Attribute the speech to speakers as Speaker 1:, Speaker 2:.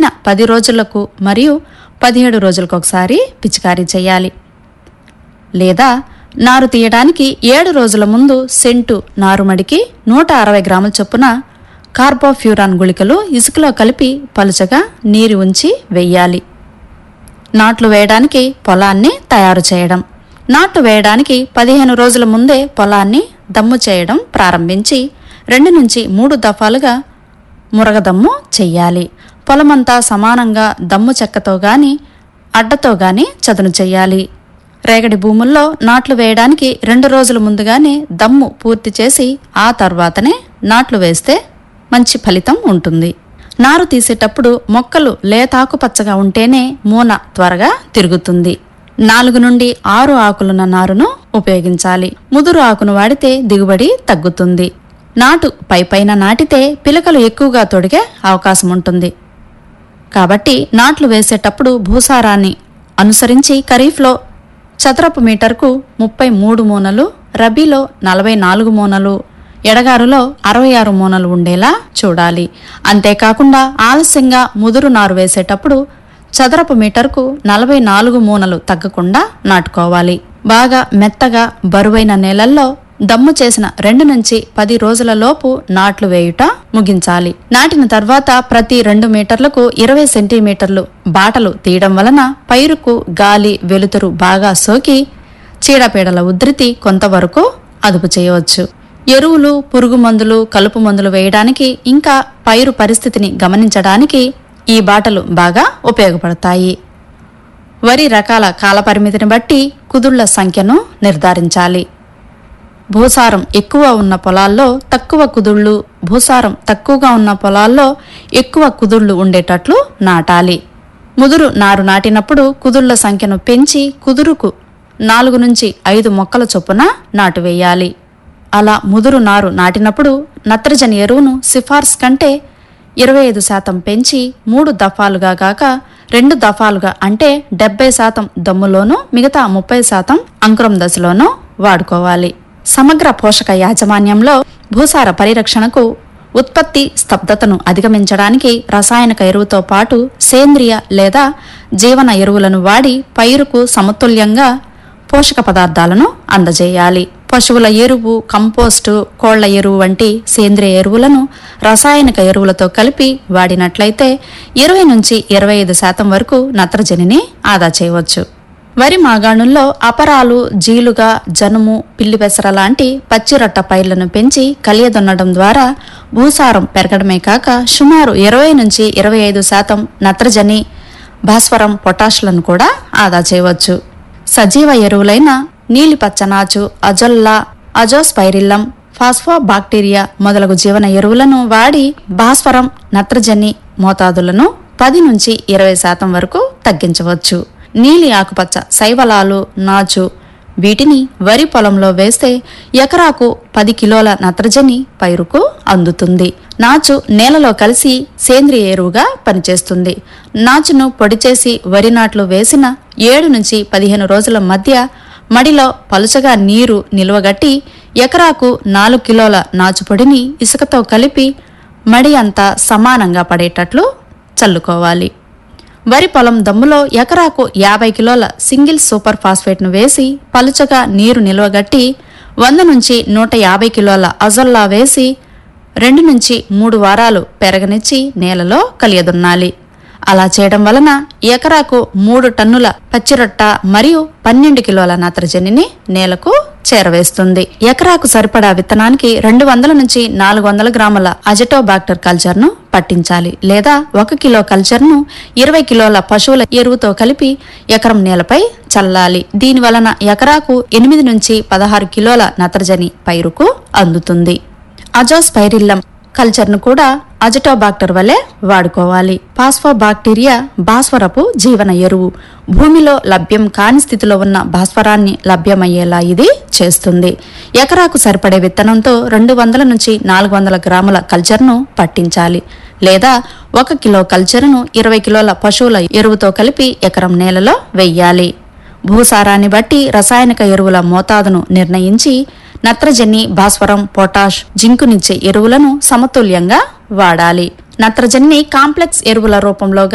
Speaker 1: పది రోజులకు మరియు పదిహేడు రోజులకు ఒకసారి పిచికారీ చేయాలి లేదా నారు తీయడానికి ఏడు రోజుల ముందు సెంటు నారుమడికి నూట అరవై గ్రాముల చొప్పున కార్బోఫ్యూరాన్ గుళికలు ఇసుకలో కలిపి పలుచగా నీరు ఉంచి వెయ్యాలి నాట్లు వేయడానికి పొలాన్ని తయారు చేయడం నాట్లు వేయడానికి పదిహేను రోజుల ముందే పొలాన్ని దమ్ము చేయడం ప్రారంభించి రెండు నుంచి మూడు దఫాలుగా మురగదమ్ము చెయ్యాలి పొలమంతా సమానంగా దమ్ము చెక్కతో గాని అడ్డతో గాని చదును చెయ్యాలి రేగడి భూముల్లో నాట్లు వేయడానికి రెండు రోజుల ముందుగానే దమ్ము పూర్తి చేసి ఆ తర్వాతనే నాట్లు వేస్తే మంచి ఫలితం ఉంటుంది నారు తీసేటప్పుడు మొక్కలు లేతాకుపచ్చగా ఉంటేనే మూన త్వరగా తిరుగుతుంది నాలుగు నుండి ఆరు ఆకులున్న నారును ఉపయోగించాలి ముదురు ఆకును వాడితే దిగుబడి తగ్గుతుంది నాటు పైపైన నాటితే పిలకలు ఎక్కువగా తొడిగే అవకాశం ఉంటుంది కాబట్టి నాట్లు వేసేటప్పుడు భూసారాన్ని అనుసరించి ఖరీఫ్లో చదరపు మీటర్కు ముప్పై మూడు మూనలు రబీలో నలభై నాలుగు మూనలు ఎడగారులో అరవై ఆరు మూనలు ఉండేలా చూడాలి అంతేకాకుండా ఆలస్యంగా ముదురు నారు వేసేటప్పుడు చదరపు మీటర్కు నలభై నాలుగు మూనలు తగ్గకుండా నాటుకోవాలి బాగా మెత్తగా బరువైన నేలల్లో దమ్ము చేసిన రెండు నుంచి పది రోజుల లోపు నాట్లు వేయుట ముగించాలి నాటిన తర్వాత ప్రతి రెండు మీటర్లకు ఇరవై సెంటీమీటర్లు బాటలు తీయడం వలన పైరుకు గాలి వెలుతురు బాగా సోకి చీడపీడల ఉధృతి కొంతవరకు అదుపు చేయవచ్చు ఎరువులు పురుగు మందులు కలుపు మందులు వేయడానికి ఇంకా పైరు పరిస్థితిని గమనించడానికి ఈ బాటలు బాగా ఉపయోగపడతాయి వరి రకాల కాలపరిమితిని బట్టి కుదుళ్ల సంఖ్యను నిర్ధారించాలి భూసారం ఎక్కువ ఉన్న పొలాల్లో తక్కువ కుదుళ్ళు భూసారం తక్కువగా ఉన్న పొలాల్లో ఎక్కువ కుదుళ్ళు ఉండేటట్లు నాటాలి ముదురు నారు నాటినప్పుడు కుదుళ్ల సంఖ్యను పెంచి కుదురుకు నాలుగు నుంచి ఐదు మొక్కల చొప్పున నాటు వేయాలి అలా ముదురు నారు నాటినప్పుడు నత్రజని ఎరువును సిఫార్స్ కంటే ఇరవై ఐదు శాతం పెంచి మూడు దఫాలుగా గాక రెండు దఫాలుగా అంటే డెబ్బై శాతం దమ్ములోనూ మిగతా ముప్పై శాతం అంకురం దశలోనూ వాడుకోవాలి సమగ్ర పోషక యాజమాన్యంలో భూసార పరిరక్షణకు ఉత్పత్తి స్తబ్దతను అధిగమించడానికి రసాయనిక ఎరువుతో పాటు సేంద్రియ లేదా జీవన ఎరువులను వాడి పైరుకు సమతుల్యంగా పోషక పదార్థాలను అందజేయాలి పశువుల ఎరువు కంపోస్టు కోళ్ల ఎరువు వంటి సేంద్రియ ఎరువులను రసాయనిక ఎరువులతో కలిపి వాడినట్లయితే ఇరవై నుంచి ఇరవై ఐదు శాతం వరకు నత్రజనిని ఆదా చేయవచ్చు వరి మాగాణుల్లో అపరాలు జీలుగా జనుము పిల్లి పెసర లాంటి పచ్చిరొట్ట పైర్లను పెంచి కలియదున్నడం ద్వారా భూసారం పెరగడమే కాక సుమారు ఇరవై నుంచి ఇరవై ఐదు శాతం నత్రజని భాస్వరం పొటాషులను కూడా ఆదా చేయవచ్చు సజీవ ఎరువులైన నీలిపచ్చనాచు అజొల్లా అజోస్పైరిల్లం ఫాస్ఫోబాక్టీరియా మొదలగు జీవన ఎరువులను వాడి భాస్వరం నత్రజని మోతాదులను పది నుంచి ఇరవై శాతం వరకు తగ్గించవచ్చు నీలి ఆకుపచ్చ శైవలాలు నాచు వీటిని వరి పొలంలో వేస్తే ఎకరాకు పది కిలోల నత్రజని పైరుకు అందుతుంది నాచు నేలలో కలిసి సేంద్రియ ఎరువుగా పనిచేస్తుంది నాచును పొడి చేసి వరి నాట్లు వేసిన ఏడు నుంచి పదిహేను రోజుల మధ్య మడిలో పలుచగా నీరు నిల్వగట్టి ఎకరాకు నాలుగు కిలోల నాచు పొడిని ఇసుకతో కలిపి మడి అంతా సమానంగా పడేటట్లు చల్లుకోవాలి వరి పొలం దమ్ములో ఎకరాకు యాభై కిలోల సింగిల్ సూపర్ ఫాస్ఫేట్ను వేసి పలుచగా నీరు నిల్వగట్టి వంద నుంచి నూట యాభై కిలోల అజొల్లా వేసి రెండు నుంచి మూడు వారాలు పెరగనిచ్చి నేలలో కలియదున్నాలి అలా చేయడం వలన ఎకరాకు మూడు టన్నుల పచ్చిరొట్ట మరియు పన్నెండు కిలోల నత్రజనిని నేలకు చేరవేస్తుంది ఎకరాకు సరిపడా విత్తనానికి రెండు వందల నుంచి నాలుగు వందల గ్రాముల అజటోబాక్టర్ కల్చర్ను పట్టించాలి లేదా ఒక కిలో కల్చర్ను ఇరవై కిలోల పశువుల ఎరువుతో కలిపి ఎకరం నేలపై చల్లాలి దీని వలన ఎకరాకు ఎనిమిది నుంచి పదహారు కిలోల నత్రజని పైరుకు అందుతుంది అజోస్పైరిల్లం కల్చర్ను కూడా అజటోబాక్టర్ వలె వాడుకోవాలి పాస్ఫోబాక్టీరియా భాస్వరపు జీవన ఎరువు భూమిలో లభ్యం కాని స్థితిలో ఉన్న భాస్వరాన్ని లభ్యమయ్యేలా ఇది చేస్తుంది ఎకరాకు సరిపడే విత్తనంతో రెండు వందల నుంచి నాలుగు వందల గ్రాముల కల్చర్ను పట్టించాలి లేదా ఒక కిలో కల్చర్ను ఇరవై కిలోల పశువుల ఎరువుతో కలిపి ఎకరం నేలలో వెయ్యాలి భూసారాన్ని బట్టి రసాయనిక ఎరువుల మోతాదును నిర్ణయించి నత్రజని భాస్వరం పొటాష్ జింకునిచ్చే ఎరువులను సమతుల్యంగా వాడాలి నత్రజనిని కాంప్లెక్స్ ఎరువుల రూపంలో